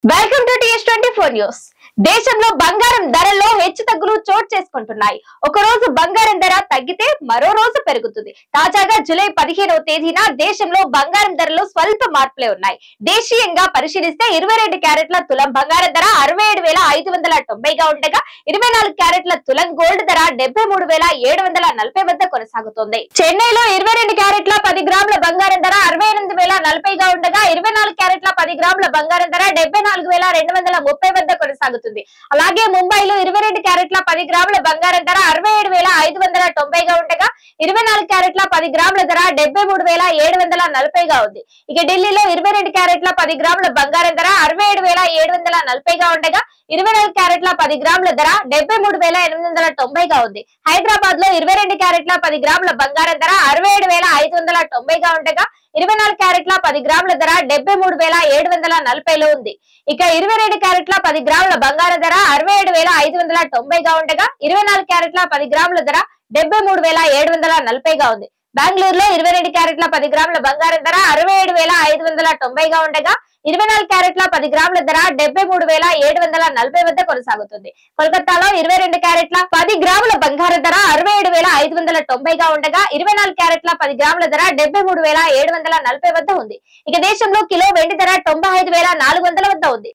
welcome to TS twenty four news దేశంలో బంగారం ధరల్లో హెచ్చు తగ్గులు చోటు చేసుకుంటున్నాయి ఒక రోజు బంగారం ధర తగ్గితే మరో రోజు పెరుగుతుంది తాజాగా జూలై పదిహేనవ తేదీన దేశంలో బంగారం ధరలు స్వల్ప మార్పులే ఉన్నాయి దేశీయంగా పరిశీలిస్తే ఇరవై రెండు క్యారెట్ల తులం బంగారం ధర అరవై ఏడు వేల ఐదు వందల తొంభైగా ఉండగా ఇరవై నాలుగు క్యారెట్ల తులం గోల్డ్ ధర డెబ్బై మూడు వేల ఏడు వందల నలభై వద్ద కొనసాగుతోంది చెన్నైలో ఇరవై రెండు క్యారెట్ల పది గ్రాముల బంగారం ధర అరవై ఎనిమిది వేల నలభైగా ఉండగా ఇరవై నాలుగు క్యారెట్ల పది గ్రాముల బంగారం ధర డెబ్బై నాలుగు వేల రెండు వందల ముప్పై వద్ద కొనసాగుతుంది అలాగే ముంబైలో ఇరవై రెండు క్యారెట్ల పది గ్రాముల బంగారం ధర అరవై ఏడు వేల ఐదు వందల తొంభైగా ఉండగా ఇరవై నాలుగు క్యారెట్ల పది గ్రాముల ధర డెబ్బై మూడు వేల ఏడు వందల నలభైగా ఉంది ఇక ఢిల్లీలో ఇరవై రెండు క్యారెట్ల పది గ్రాముల బంగారం ధర అరవై ఏడు వేల ఏడు వందల నలభైగా ఉండగా ఇరవై నాలుగు క్యారెట్ల పది గ్రాముల ధర డెబ్బై మూడు వేల ఎనిమిది వందల తొంభైగా ఉంది హైదరాబాద్ లో ఇరవై రెండు క్యారెట్ల పది గ్రాముల బంగారం ధర అరవై ఏడు వేల ఐదు వందల తొంభైగా ఉండగా ఇరవై నాలుగు క్యారెట్ల పది గ్రాముల ధర డెబ్బై మూడు వేల ఏడు వందల నలభైలో ఉంది ఇక ఇరవై రెండు క్యారెట్ల పది గ్రాముల బంగారం ధర అరవై ఏడు వేల ఐదు వందల తొంభైగా ఉండగా ఇరవై నాలుగు క్యారెట్ల పది గ్రాముల ధర డెబ్బై మూడు వేల ఏడు వందల నలభైగా ఉంది బెంగళూరులో ఇరవై రెండు క్యారెట్ల పది గ్రాముల బంగారం ధర అరవై ఏడు వేల ఐదు వందల తొంభైగా ఉండగా ఇరవై నాలుగు క్యారెట్ల పది గ్రాముల ధర డెబ్బై మూడు వేల ఏడు వందల నలభై వద్ద కొనసాగుతుంది కోల్కతాలో ఇరవై రెండు క్యారెట్ల పది గ్రాముల బంగారం ధర అరవై ఏడు వేల ఐదు వందల తొంభైగా ఉండగా ఇరవై నాలుగు క్యారెట్ల పది గ్రాముల ధర డెబ్బై మూడు వేల ఏడు వందల నలభై వద్ద ఉంది ఇక దేశంలో కిలో వెండి ధర తొంభై ఐదు వేల నాలుగు వందల వద్ద ఉంది